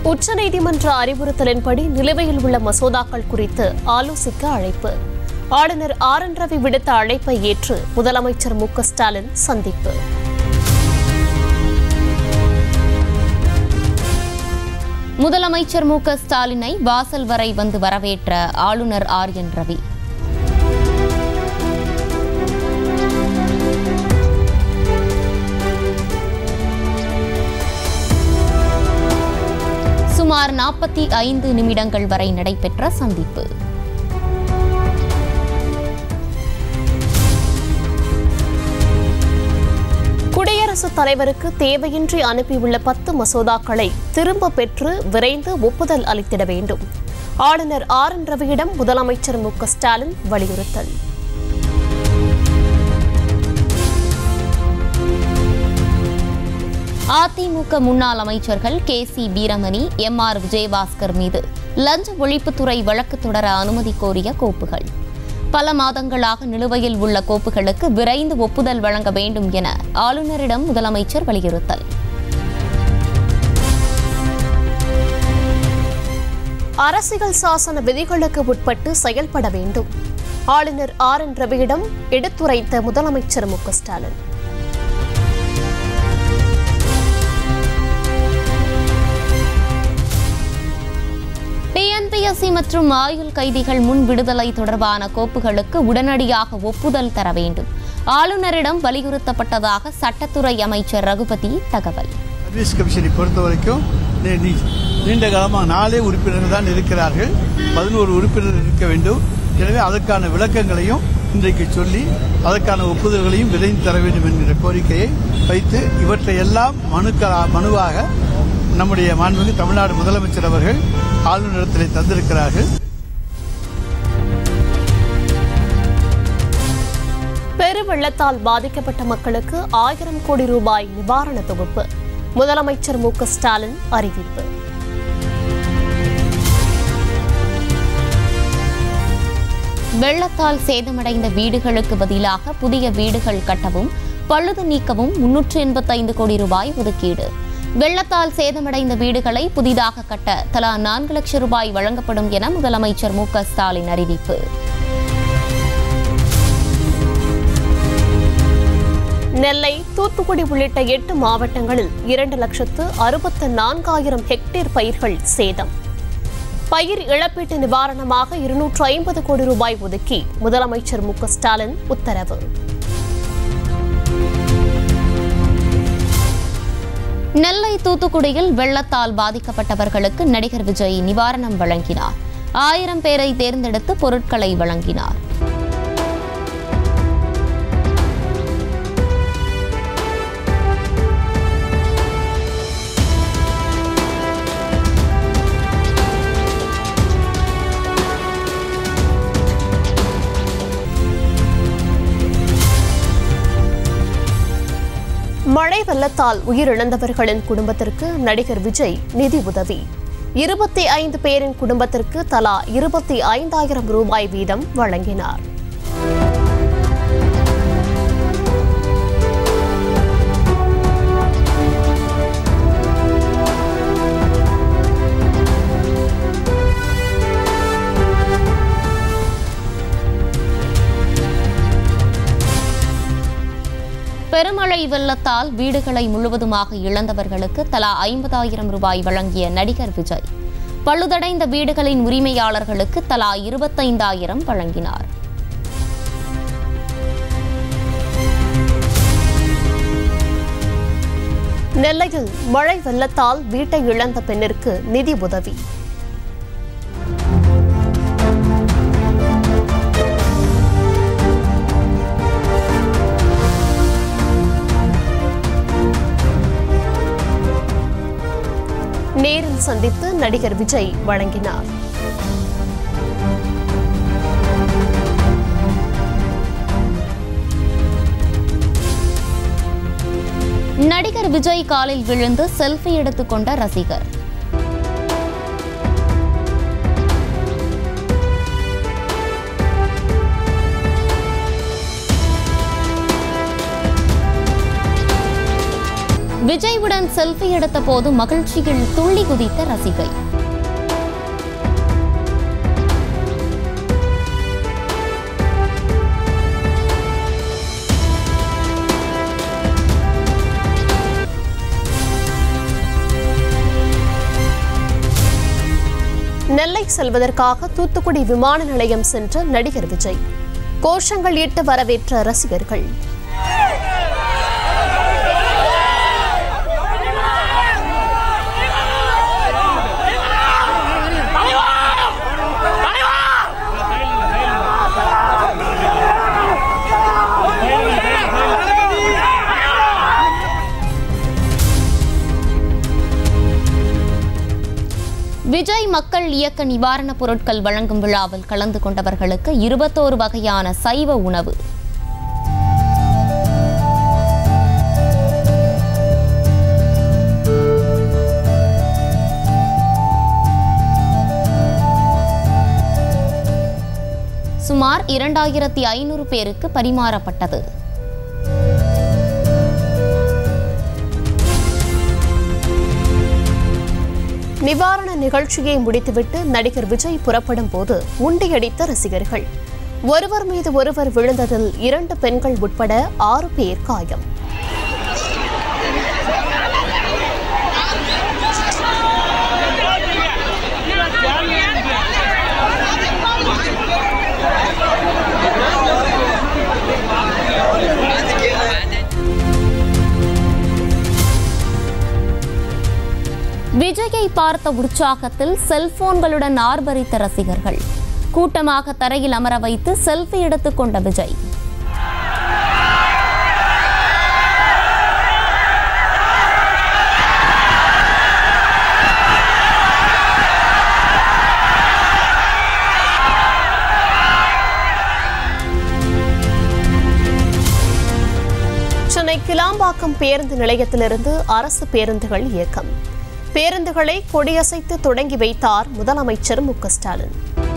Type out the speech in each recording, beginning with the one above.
உச்சநீதிமன்ற அறிவுறுத்தலின்படி நிலுவையில் உள்ள மசோதாக்கள் குறித்து ஆலோசிக்க அழைப்பு ஆளுநர் ஆர் என் ரவி விடுத்த அழைப்பை ஏற்று முதலமைச்சர் மு க ஸ்டாலின் சந்திப்பு முதலமைச்சர் மு க ஸ்டாலினை வாசல் வரை வந்து வரவேற்ற ஆளுநர் ஆர் என் ரவி சுமார் நாற்பத்தி ஐந்து நிமிடங்கள் வரை நடைபெற்ற சந்திப்பு குடியரசுத் தலைவருக்கு தேவையின்றி அனுப்பியுள்ள பத்து மசோதாக்களை திரும்ப பெற்று விரைந்து ஒப்புதல் அளித்திட வேண்டும் ஆளுநர் ஆர் என் ரவியிடம் முதலமைச்சர் மு க ஸ்டாலின் வலியுறுத்தல் அதிமுக முன்னாள் அமைச்சர்கள் K C Veeramani M R Vijayabaskar மீது லஞ்ச ஒழிப்புத்துறை வழக்கு தொடர அனுமதி கோரிய கோப்புகள் பல மாதங்களாக நிலுவையில் உள்ள கோப்புகளுக்கு விரைந்து ஒப்புதல் வழங்க வேண்டும் என ஆளுநரிடம் முதலமைச்சர் வலியுறுத்தல் அரசியல் சாசன விதிகளுக்கு உட்பட்டு செயல்பட வேண்டும் ஆளுநர் ஆர் என் ரவியிடம் எடுத்துரைத்த முதலமைச்சர் மு க ஸ்டாலின் டிஎன்பிஎஸ்சி மற்றும் ஆயுள் கைதிகள் முன் விடுதலை தொடர்பான கோப்புகளுக்கு உடனடியாக ஒப்புதல் தர வேண்டும் ஆளுநரிடம் வலியுறுத்தப்பட்டதாக சட்டத்துறை அமைச்சர் ரகுபதி தகவல் சர்வீஸ் கமிஷனை பொறுத்த வரைக்கும் நீ- நீ- நீண்ட காலமாக நாலே உறுப்பினர்கள் தான் இருக்கிறார்கள் பதினோரு உறுப்பினர்கள் இருக்க வேண்டும் எனவே அதற்கான விளக்கங்களையும் இன்றைக்கு சொல்லி அதற்கான ஒப்புதல்களையும் விரைந்து தர வேண்டும் என்கிற கோரிக்கையை வைத்து இவற்றை எல்லாம் மனுக்க மனுவாக நம்முடைய மாண்புமிகு தமிழ்நாடு முதலமைச்சர் அவர்கள் ஆளுநரிடத்தில் தந்திருக்கிறார்கள் பெருவெள்ளத்தால் பாதிக்கப்பட்ட மக்களுக்கு ஆயிரம் கோடி ரூபாய் நிவாரண தொகுப்பு முதலமைச்சர் மு க ஸ்டாலின் அறிவிப்பு வெள்ளத்தால் சேதமடைந்த வீடுகளுக்கு பதிலாக புதிய வீடுகள் கட்டவும் பழுது நீக்கவும் முன்னூற்று எண்பத்தைந்து கோடி ரூபாய் ஒதுக்கீடு வெள்ளத்தால் சேதமடைந்த வீடுகளை புதிதாக கட்ட தலா நான்கு லட்சம் ரூபாய் வழங்கப்படும் என முதலமைச்சர் மு க ஸ்டாலின் அறிவிப்பு நெல்லை தூத்துக்குடி உள்ளிட்ட எட்டு மாவட்டங்களில் இரண்டு லட்சத்து அறுபத்து நான்காயிரம் ஹெக்டேர் பயிர்கள் சேதம் பயிர் இழப்பீட்டு நிவாரணமாக இருநூற்று ஐம்பது கோடி ரூபாய் ஒதுக்கி முதலமைச்சர் மு க ஸ்டாலின் உத்தரவு நெல்லை தூத்துக்குடியில் வெள்ளத்தால் பாதிக்கப்பட்டவர்களுக்கு நடிகர் விஜய் நிவாரணம் வழங்கினார் ஆயிரம் பேரை தேர்ந்தெடுத்து பொருட்களை வழங்கினார் மழை வெள்ளத்தால் உயிரிழந்தவர்களின் குடும்பத்திற்கு நடிகர் விஜய் நிதி உதவி இருபத்தி ஐந்து பேரின் குடும்பத்திற்கு தலா இருபத்தி ஐந்தாயிரம் ரூபாய் வீதம் வழங்கினார் பெருமழை வெள்ளத்தால் வீடுகளை முழுவதுமாக இழந்தவர்களுக்கு தலா ஐம்பதாயிரம் ரூபாய் வழங்கிய நடிகர் விஜய் பழுதடைந்த வீடுகளின் உரிமையாளர்களுக்கு தலா இருபத்தைந்தாயிரம் வழங்கினார் நெல்லையில் மழை வெள்ளத்தால் வீட்டை இழந்த பெண்ணிற்கு நிதி உதவி நேரில் சந்தித்து நடிகர் விஜய் வழங்கினார் நடிகர் விஜய் காலில் விழுந்து செல்ஃபி எடுத்துக்கொண்ட ரசிகர் விஜய்வுடன் செல்ஃபி எடுத்த போது மகிழ்ச்சியில் துள்ளி குதித்த ரசிகை நெல்லை செல்வதற்காக தூத்துக்குடி விமான நிலையம் சென்ற நடிகர் விஜய் கோஷங்கள் இட்டு வரவேற்ற ரசிகர்கள் விஜய் மக்கள் இயக்க நிவாரணப் பொருட்கள் வழங்கும் விழாவில் கலந்து கொண்டவர்களுக்கு இருபத்தோரு வகையான சைவ உணவு சுமார் இரண்டாயிரத்தி ஐநூறு பேருக்கு பரிமாறப்பட்டது நிவாரண நிகழ்ச்சியை முடித்துவிட்டு நடிகர் விஜய் புறப்படும் போது முண்டியடித்த ரசிகர்கள் ஒருவர் மீது ஒருவர் விழுந்ததில் இரண்டு பெண்கள் உட்பட ஆறு பேர் காயம் விஜயை பார்த்த உற்சாகத்தில் செல்போன்களுடன் ஆர்ப்பரித்த ரசிகர்கள் கூட்டமாக தரையில் அமர வைத்து செல்ஃபி எடுத்துக்கொண்ட விஜய் சென்னை கிளாம்பாக்கம் பேருந்து நிலையத்திலிருந்து அரசு பேருந்துகள் இயக்கம் பேருந்துகளை கொடியசைத்து தொடங்கி வைத்தார் முதலமைச்சர் மு க ஸ்டாலின்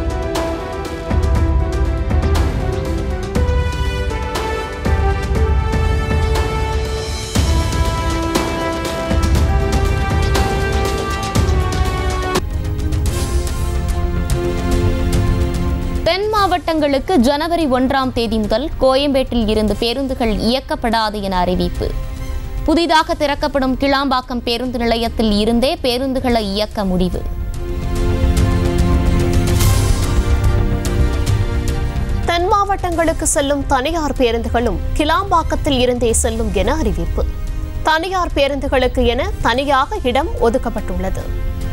தென் மாவட்டங்களுக்கு ஜனவரி ஒன்றாம் தேதி முதல் கோயம்பேட்டில் இருந்து பேருந்துகள் இயக்கப்படாது என அறிவிப்பு புதிதாக திறக்கப்படும் கிளாம்பாக்கம் பேருந்து நிலையத்தில் இருந்தே பேருந்துகளை இயக்க முடிவு தென் மாவட்டங்களுக்கு செல்லும் தனியார் பேருந்துகளும் கிளாம்பாக்கத்தில் இருந்தே செல்லும் என அறிவிப்பு தனியார் பேருந்துகளுக்கு என தனியாக இடம் ஒதுக்கப்பட்டுள்ளது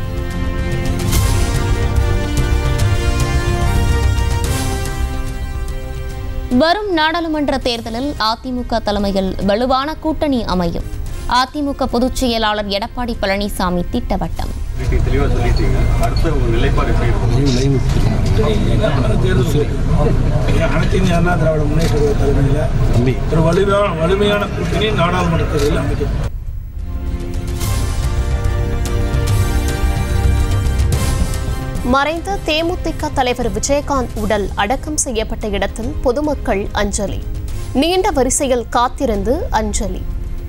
வரும் நாடாளுமன்ற தேர்தலில் அதிமுக தலைமையில் வலுவான கூட்டணி அமையும் அதிமுக பொதுச் செயலாளர் எடப்பாடி பழனிசாமி திட்டவட்டம் இன்னைக்கு தெளிவா சொல்லிட்டீங்க அடுத்த உங்க நிலைப்பாடு எப்படி இருக்கும் அனைத்து இந்திய அண்ணா திராவிட முன்னேற்ற கழக தலைமையில் ஒரு வலுவான வலிமையான கூட்டணி நாடாளுமன்ற தேர்தலில் அமைக்கப்படும் மறைந்த தேமுதிக தலைவர் விஜயகாந்த் உடல் அடக்கம் செய்யப்பட்ட இடத்தில் பொதுமக்கள் அஞ்சலி நீண்ட வரிசையில் காத்திருந்து அஞ்சலி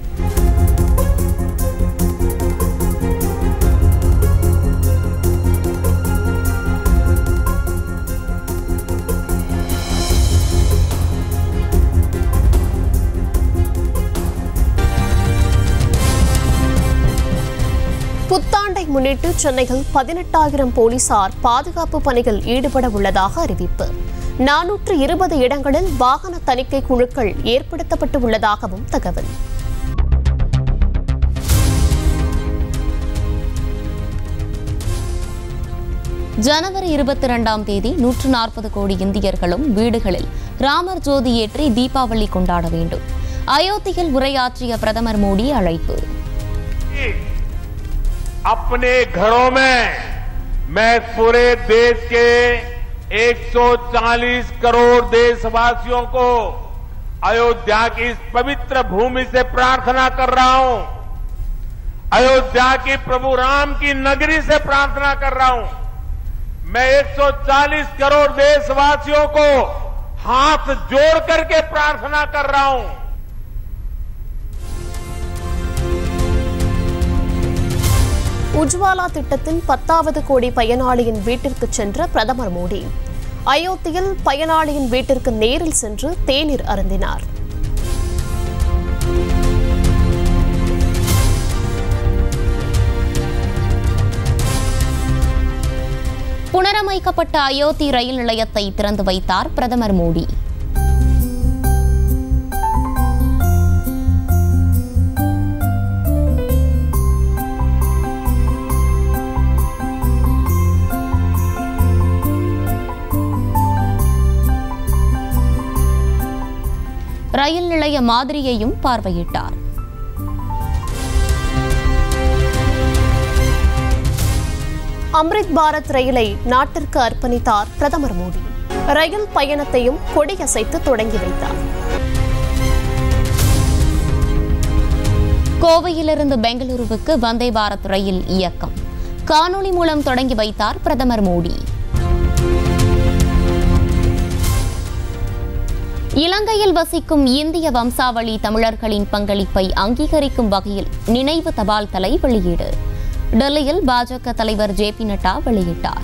புத்தாண்டை முன்னிட்டு சென்னையில் பதினெட்டாயிரம் போலீசார் பாதுகாப்பு பணியில் ஈடுபட உள்ளதாக அறிவிப்பு நானூற்று இருபது இடங்களில் வாகன தணிக்கை குழுக்கள் ஏற்படுத்தப்பட்டு உள்ளதாகவும் தகவல் ஜனவரி இருபத்தி இரண்டாம் தேதி நூற்று நாற்பது கோடி இந்தியர்களும் வீடுகளில் ராமர் ஜோதி ஏற்றி தீபாவளி கொண்டாட வேண்டும் அயோத்தியில் உரையாற்றிய பிரதமர் மோடி அழைப்பு अपने घरों में मैं पूरे देश के 140 करोड़ देशवासियों को अयोध्या की इस पवित्र भूमि से प्रार्थना कर रहा हूं अयोध्या की प्रभु राम की नगरी से प्रार्थना कर रहा हूं मैं 140 करोड़ देशवासियों को हाथ जोड़ करके प्रार्थना कर रहा हूं உஜ்வாலா திட்டத்தின் பத்தாவது கோடி பயனாளியின் வீட்டிற்கு சென்ற பிரதமர் மோடி அயோத்தியில் பயனாளியின் வீட்டிற்கு நேரில் சென்று தேநீர் அருந்தினார் புனரமைக்கப்பட்ட அயோத்தி ரயில் நிலையத்தை திறந்து வைத்தார் பிரதமர் மோடி ரயில் நிலைய மாதிரியையும் பார்வையிட்டார் அம்ரித் பாரத் ரயிலை நாட்டிற்கு அர்ப்பணித்தார் பிரதமர் மோடி ரயில் பயணத்தையும் கொடியசைத்து தொடங்கி வைத்தார் கோவையிலிருந்து பெங்களூருவுக்கு வந்தே பாரத் ரயில் இயக்கம் காணொளி மூலம் தொடங்கி வைத்தார் பிரதமர் மோடி இலங்கையில் வசிக்கும் இந்திய வம்சாவளி தமிழர்களின் பங்களிப்பை அங்கீகரிக்கும் வகையில் நினைவு தபால் தலை வெளியீடு டெல்லியில் பாஜக தலைவர் ஜே பி நட்டா வெளியிட்டார்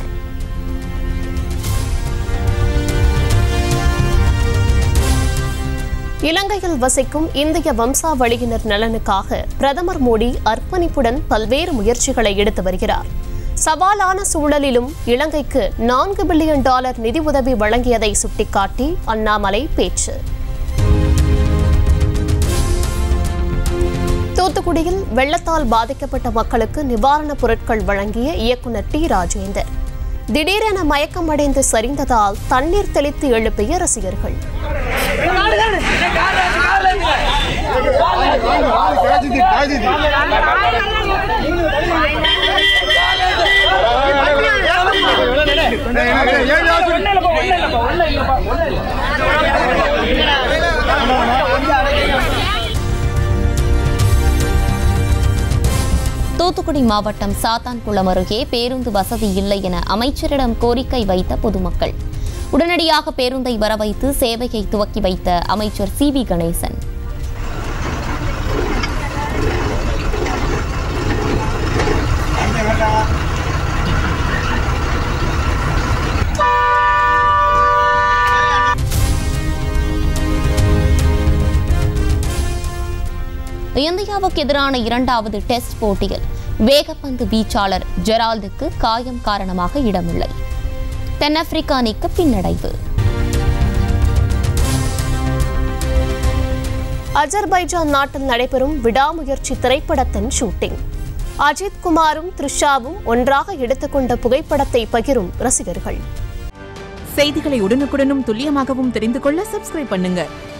இலங்கையில் வசிக்கும் இந்திய வம்சாவளியினர் நலனுக்காக பிரதமர் மோடி அர்ப்பணிப்புடன் பல்வேறு முயற்சிகளை எடுத்து வருகிறார் சவாலான சூழலிலும் இலங்கைக்கு நான்கு பில்லியன் டாலர் நிதி உதவி வழங்கியதை சுட்டிக்காட்டி அண்ணாமலை பேச்சு தூத்துக்குடியில் வெள்ளத்தால் பாதிக்கப்பட்ட மக்களுக்கு நிவாரணப் பொருட்கள் வழங்கிய இயக்குநர் டி ராஜேந்தர் திடீரென மயக்கமடைந்து சரிந்ததால் தண்ணீர் தெளித்து எழுப்பிய ரசிகர்கள் தூத்துக்குடி மாவட்டம் சாத்தான்குளம் அருகே பேருந்து வசதி இல்லை என அமைச்சரிடம் கோரிக்கை வைத்த பொதுமக்கள் உடனடியாக பேருந்தை வரவைத்து சேவையை துவக்கி வைத்த அமைச்சர் சி வி கணேசன் இந்தியாவுக்கு எதிரான இரண்டாவது டெஸ்ட் போட்டியில் வேகப்பந்து வீச்சாளர் ஜெரால்டுக்கு காயம் காரணமாக இடமில்லை தென்னாப்பிரிக்கா அணிக்கு பின்னடைவு அஜர்பைஜான் நாட்டில் நடைபெறும் விடாமுயற்சி திரைப்படத்தின் ஷூட்டிங் அஜித் குமாரும் த்ரிஷாவும் ஒன்றாக எடுத்துக்கொண்ட புகைப்படத்தை பகிரும் ரசிகர்கள் செய்திகளை உடனுக்குடனும் துல்லியமாகவும் தெரிந்து கொள்ள சப்ஸ்கிரைப் பண்ணுங்க